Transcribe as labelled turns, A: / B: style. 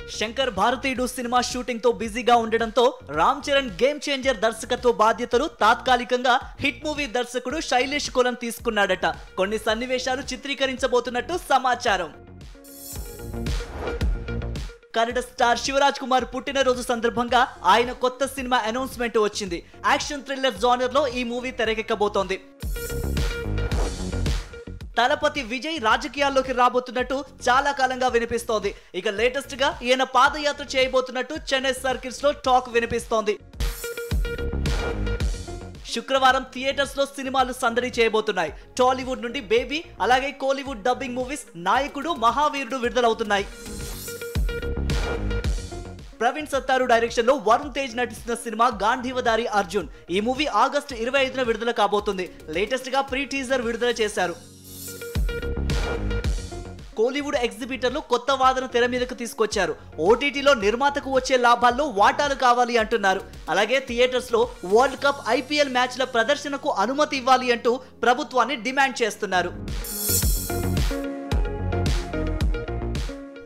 A: శంకర్ భారతీయుడు cinema shooting తో బిజీగా ఉండడంతో రామ్ చరణ్ గేమ్ చేంజర్ దర్శకత్వ బాధ్యతలు తాత్కాలికంగా హిట్ మూవీ దర్శకుడు శైలేష్ కులం తీసుకున్నాడట కొన్ని సన్నివేశాలు చిత్రీకరించబోతున్నట్టు సమాచారం కన్నడ స్టార్ శివరాజ్ కుమార్ పుట్టినరోజు సందర్భంగా ఆయన కొత్త సినిమా అనౌన్స్మెంట్ వచ్చింది యాక్షన్ థ్రిల్లర్ జానర్ లో ఈ మూవీ తెరకెక్కబోతోంది తలపతి విజయ్ రాజకీయాల్లోకి రాబోతున్నట్టు చాలా కాలంగా వినిపిస్తోంది ఇక లేటెస్ట్ గా ఈయన పాదయాత్ర చేయబోతున్నట్టు చెన్నై సర్కిల్స్ లో టాక్ వినిపిస్తోంది శుక్రవారం థియేటర్స్ లో సినిమాలు సందడి చేయబోతున్నాయి టాలీవుడ్ నుండి బేబీ అలాగే కోలీవుడ్ డబ్బింగ్ మూవీస్ నాయకుడు మహావీరుడు విడుదలవుతున్నాయి ప్రవీణ్ సత్తారు డైరెక్షన్ లో వరుణ్ తేజ్ నటిస్తున్న సినిమా గాంధీవదారి అర్జున్ ఈ మూవీ ఆగస్టు ఇరవై ఐదున విడుదల కాబోతుంది లేటెస్ట్ గా ప్రీ టీజర్ విడుదల చేశారు కోలీవుడ్ ఎగ్జిబిటర్లు కొత్త వాదన తెర మీదకు తీసుకొచ్చారు ఓటీటీలో నిర్మాతకు వచ్చే లాభాల్లో వాటాలు కావాలి అంటున్నారు అలాగే థియేటర్స్ లో వరల్డ్ కప్ ఐపీఎల్ మ్యాచ్ల ప్రదర్శనకు అనుమతి ఇవ్వాలి అంటూ ప్రభుత్వాన్ని డిమాండ్ చేస్తున్నారు